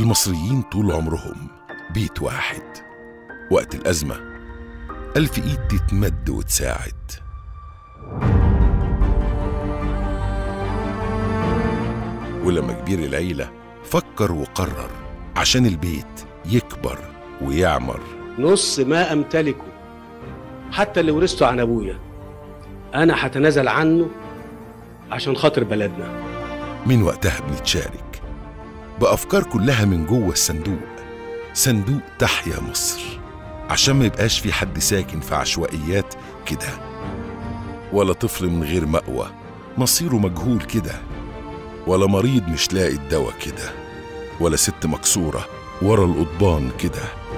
المصريين طول عمرهم بيت واحد وقت الأزمة ألف إيد تتمد وتساعد ولما كبير العيلة فكر وقرر عشان البيت يكبر ويعمر نص ما امتلكه حتى اللي ورثته عن ابويا انا هتنازل عنه عشان خاطر بلدنا من وقتها بنتشارك بأفكار كلها من جوه الصندوق صندوق تحيا مصر عشان ما يبقاش في حد ساكن في عشوائيات كده ولا طفل من غير مأوى مصيره مجهول كده ولا مريض مش لاقي الدواء كده ولا ست مكسورة ورا القضبان كده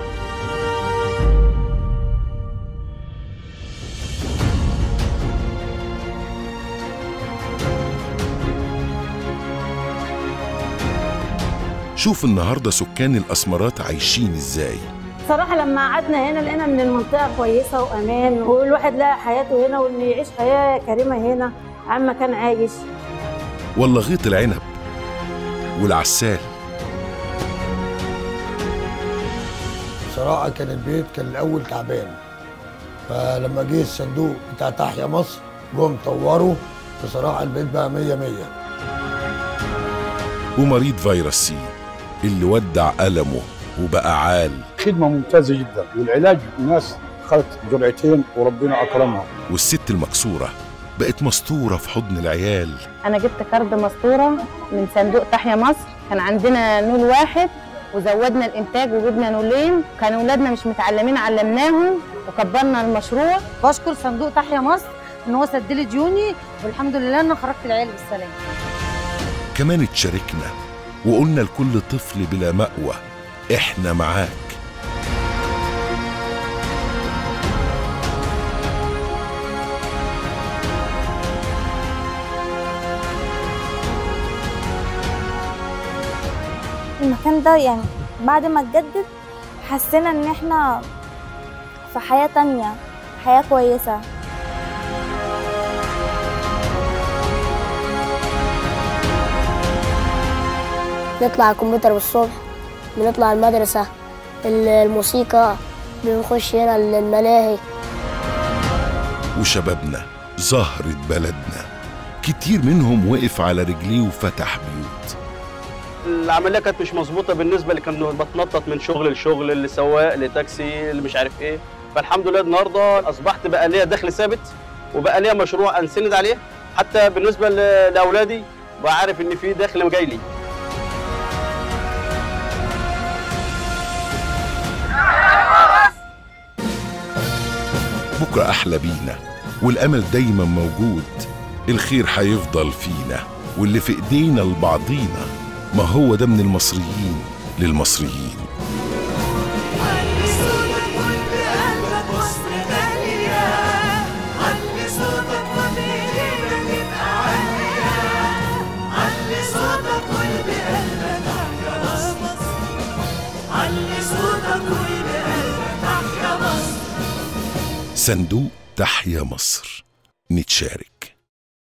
شوف النهارده سكان الأسمرات عايشين ازاي صراحة لما قعدنا هنا لقينا ان المنطقة كويسة وامان والواحد لقى حياته هنا وانه يعيش حياة كريمة هنا عما كان عايش ولا غيط العنب والعسال بصراحة كان البيت كان الأول تعبان فلما جه الصندوق بتاع تحيا مصر جم طوروا بصراحة البيت بقى مية مية ومريض فيروس سي اللي ودع ألمه وبقى عال خدمة ممتازة جدا والعلاج الناس خدت جرعتين وربنا أكرمها والست المكسورة بقت مستورة في حضن العيال انا جبت كارد مسطوره من صندوق تحيا مصر كان عندنا نول واحد وزودنا الانتاج وجبنا نولين كان اولادنا مش متعلمين علمناهم وكبرنا المشروع بشكر صندوق تحيا مصر ان هو سد لي ديوني والحمد لله ان خرجت العيال بالسلامه كمان اتشاركنا وقلنا لكل طفل بلا مأوى احنا معاك المكان ده يعني بعد ما اتجدد حسينا ان احنا في حياة تانية حياة كويسة نطلع على الكمبيوتر بالصبح بنطلع المدرسة الموسيقى بنخش هنا الملاهي وشبابنا زهرة بلدنا كتير منهم وقف على رجليه وفتح بيوت العمليه كانت مش مظبوطه بالنسبه اللي كان بتنطط من شغل لشغل اللي سواق لتاكسي اللي مش عارف ايه فالحمد لله النهارده اصبحت بقى ليا دخل ثابت وبقى ليا مشروع انسند عليه حتى بالنسبه ل- لاولادي بقى عارف ان في دخل جاي لي بكرة أحلى بينا والأمل دايما موجود الخير هيفضل فينا واللي في إيدينا لبعضينا ما هو ده من المصريين للمصريين علي صوتك قول بقلبك مصر غالية علي صوتك وبإيدك تبقى عالية علي صوتك قول بقلبك تحيا مصر علي صوتك قول بقلبك تحيا مصر صندوق تحيا مصر نتشارك